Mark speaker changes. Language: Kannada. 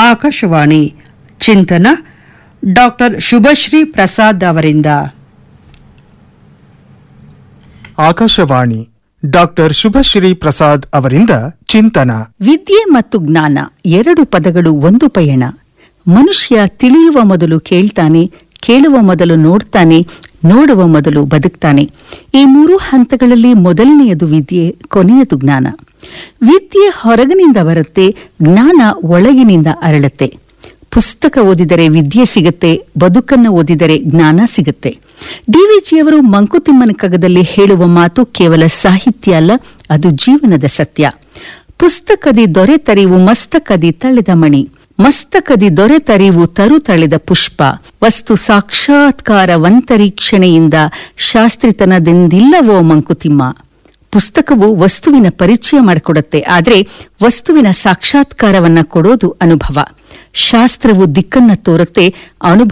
Speaker 1: ಆಕಾಶವಾಣಿ ಚಿಂತನ ಡಾಕ್ಟರ್ ಶುಭಶ್ರೀ ಪ್ರಸಾದ್ ಅವರಿಂದ
Speaker 2: ಆಕಾಶವಾಣಿ ಡಾಕ್ಟರ್ ಶುಭಶ್ರೀ ಪ್ರಸಾದ್ ಅವರಿಂದ ಚಿಂತನ
Speaker 3: ವಿದ್ಯೆ ಮತ್ತು ಜ್ಞಾನ ಎರಡು ಪದಗಳು ಒಂದು ಪಯಣ ಮನುಷ್ಯ ತಿಳಿಯುವ ಮೊದಲು ಕೇಳ್ತಾನೆ ಕೇಳುವ ಮೊದಲು ನೋಡ್ತಾನೆ ನೋಡುವ ಮೊದಲು ಬದುಕ್ತಾನೆ ಈ ಮೂರು ಹಂತಗಳಲ್ಲಿ ಮೊದಲನೆಯದು ವಿದ್ಯೆ ಕೊನೆಯದು ಜ್ಞಾನ ವಿದ್ಯೆ ಹೊರಗಿನಿಂದ ಬರುತ್ತೆ ಜ್ಞಾನ ಒಳಗಿನಿಂದ ಅರಳುತ್ತೆ ಪುಸ್ತಕ ಓದಿದರೆ ವಿದ್ಯೆ ಸಿಗುತ್ತೆ ಬದುಕನ್ನ ಓದಿದರೆ ಜ್ಞಾನ ಸಿಗುತ್ತೆ ಡಿವಿಜಿಯವರು ಮಂಕುತಿಮ್ಮನ ಕಗದಲ್ಲಿ ಹೇಳುವ ಮಾತು ಕೇವಲ ಸಾಹಿತ್ಯ ಅಲ್ಲ ಅದು ಜೀವನದ ಸತ್ಯ ಪುಸ್ತಕದಿ ದೊರೆತರಿವು ಮಸ್ತಕದಿ ತಳೆದ ಮಣಿ ಮಸ್ತಕದಿ ದೊರೆತರಿವು ತರು ತಳೆದ ಪುಷ್ಪ ವಸ್ತು ಸಾಕ್ಷಾತ್ಕಾರವಂತರೀಕ್ಷಣೆಯಿಂದ ಶಾಸ್ತ್ರಿತನದಿಂದಿಲ್ಲವೋ ಮಂಕುತಿಮ್ಮ ಪುಸ್ತಕವು ವಸ್ತುವಿನ ಪರಿಚಯ ಮಾಡಿಕೊಡುತ್ತೆ ಆದರೆ ವಸ್ತುವಿನ ಸಾಕ್ಷಾತ್ಕಾರವನ್ನ ಕೊಡೋದು ಅನುಭವ ಶಾಸ್ತ್ರವು ದಿಕ್ಕನ್ನ ತೋರುತ್ತೆ ಅನುಭವ